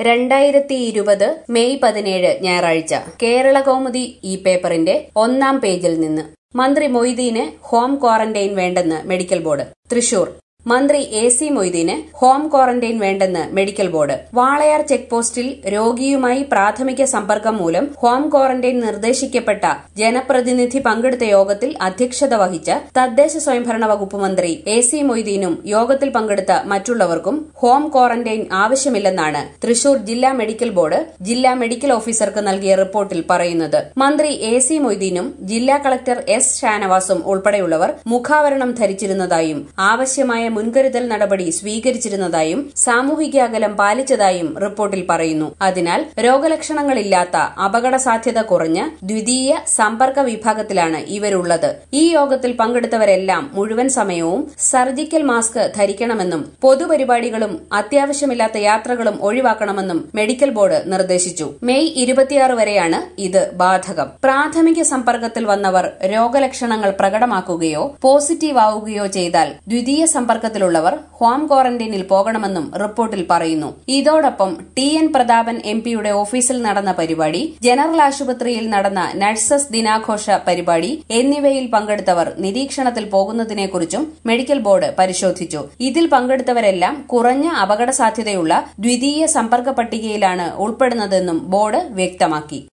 രണ്ടായിരത്തി ഇരുപത് മെയ് പതിനേഴ് ഞായറാഴ്ച കേരള കൗമുദി ഈ പേപ്പറിന്റെ ഒന്നാം പേജിൽ നിന്ന് മന്ത്രി മൊയ്തീന് ഹോം ക്വാറന്റൈൻ വേണ്ടെന്ന് മെഡിക്കൽ ബോർഡ് തൃശൂർ മന്ത്രി എ സി മൊയ്തീന് ഹോം ക്വാറന്റൈൻ വേണ്ടെന്ന് മെഡിക്കൽ ബോർഡ് വാളയാർ ചെക്ക് പോസ്റ്റിൽ രോഗിയുമായി പ്രാഥമിക സമ്പർക്കം മൂലം ഹോം ക്വാറന്റൈൻ നിർദ്ദേശിക്കപ്പെട്ട ജനപ്രതിനിധി പങ്കെടുത്ത യോഗത്തിൽ അധ്യക്ഷത വഹിച്ച തദ്ദേശ സ്വയംഭരണ വകുപ്പ് മന്ത്രി എ സി മൊയ്തീനും യോഗത്തിൽ പങ്കെടുത്ത മറ്റുള്ളവർക്കും ഹോം ക്വാറന്റൈൻ ആവശ്യമില്ലെന്നാണ് തൃശൂർ ജില്ലാ മെഡിക്കൽ ബോർഡ് ജില്ലാ മെഡിക്കൽ ഓഫീസർക്ക് നൽകിയ റിപ്പോർട്ടിൽ പറയുന്നത് മന്ത്രി എ സി മൊയ്തീനും ജില്ലാ കളക്ടർ എസ് ഷാനവാസും ഉൾപ്പെടെയുള്ളവർ മുഖാവരണം ധരിച്ചിരുന്നതായും ആവശ്യമായ മുൻകരുതൽ നടപടി സ്വീകരിച്ചിരുന്നതായും സാമൂഹിക അകലം പാലിച്ചതായും റിപ്പോർട്ടിൽ പറയുന്നു അതിനാൽ രോഗലക്ഷണങ്ങളില്ലാത്ത അപകട സാധ്യത കുറഞ്ഞ ദ്വിതീയ സമ്പർക്ക വിഭാഗത്തിലാണ് ഇവരുള്ളത് ഈ യോഗത്തിൽ പങ്കെടുത്തവരെല്ലാം മുഴുവൻ സമയവും സർജിക്കൽ മാസ്ക് ധരിക്കണമെന്നും പൊതുപരിപാടികളും അത്യാവശ്യമില്ലാത്ത യാത്രകളും ഒഴിവാക്കണമെന്നും മെഡിക്കൽ ബോർഡ് നിർദ്ദേശിച്ചു മെയ് ഇരുപത്തിയാറ് വരെയാണ് ഇത് ബാധകം പ്രാഥമിക സമ്പർക്കത്തിൽ വന്നവർ രോഗലക്ഷണങ്ങൾ പ്രകടമാക്കുകയോ പോസിറ്റീവ് ആവുകയോ ചെയ്താൽ ദ്വിതീയ സമ്പർക്കത്തിലുള്ളവർ ഹോം ക്വാറന്റൈനിൽ പോകണമെന്നും റിപ്പോർട്ടിൽ പറയുന്നു ഇതോടൊപ്പം ടി എൻ പ്രതാപൻ എം പിയുടെ ഓഫീസിൽ നടന്ന പരിപാടി ജനറൽ ആശുപത്രിയിൽ നടന്ന നഴ്സസ് ദിനാഘോഷ പരിപാടി എന്നിവയിൽ പങ്കെടുത്തവർ നിരീക്ഷണത്തിൽ പോകുന്നതിനെക്കുറിച്ചും മെഡിക്കൽ ബോർഡ് പരിശോധിച്ചു ഇതിൽ പങ്കെടുത്തവരെല്ലാം കുറഞ്ഞ അപകട സാധ്യതയുള്ള ദ്വിതീയ സമ്പർക്ക പട്ടികയിലാണ് ഉൾപ്പെടുന്നതെന്നും ബോർഡ് വ്യക്തമാക്കി